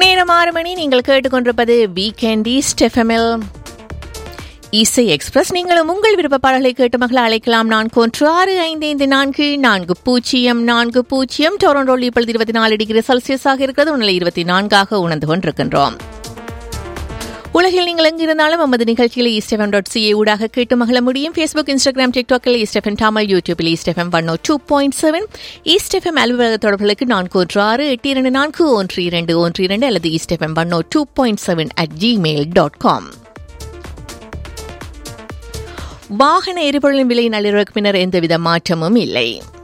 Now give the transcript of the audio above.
நேரம் ஆறு மணி நீங்கள் கேட்டுக்கொண்டிருப்பது வீக்கெண்ட் ஈஸ்ட் எஃப்எம்எல் இசை எக்ஸ்பிரஸ் நீங்களும் உங்கள் விருப்ப பாடல்களை கேட்டு மகளை அழைக்கலாம் நான்கு ஒன்று ஆறு ஐந்து ஐந்து நான்கு நான்கு பூஜ்ஜியம் நான்கு பூஜ்ஜியம் டொரண்டோல் இப்பொழுது இருபத்தி நாலு டிகிரி செல்சியஸாக இருக்கிறது உன்னிலை இருபத்தி நான்காக உணர்ந்து கொண்டிருக்கின்றோம் உலகில் நீங்கள் எங்கிருந்தாலும் நமது நிகழ்ச்சிகளை ஈஸ்டெஃபம் டாட் சிஏ ஊடாக கேட்டு மகள முடியும் ஃபேஸ்புக் இன்ஸ்டாகிராம் டிக்டாக்கில் ஈஸ்டெஃபம் தமிழ் யூடியூபில் East FM one two point seven East FM அலுவலக தொடர்புகளுக்கு நான்கு ஒன்று ஆறு எட்டு இரண்டு நான்கு ஒன்று இரண்டு ஒன்று இரண்டு அல்லது East FM one two point seven at Gmail dot com வாகன எரிபொருளின் விலை நள்ளிரவுக்கு பின்னர் எந்தவித மாற்றமும் இல்லை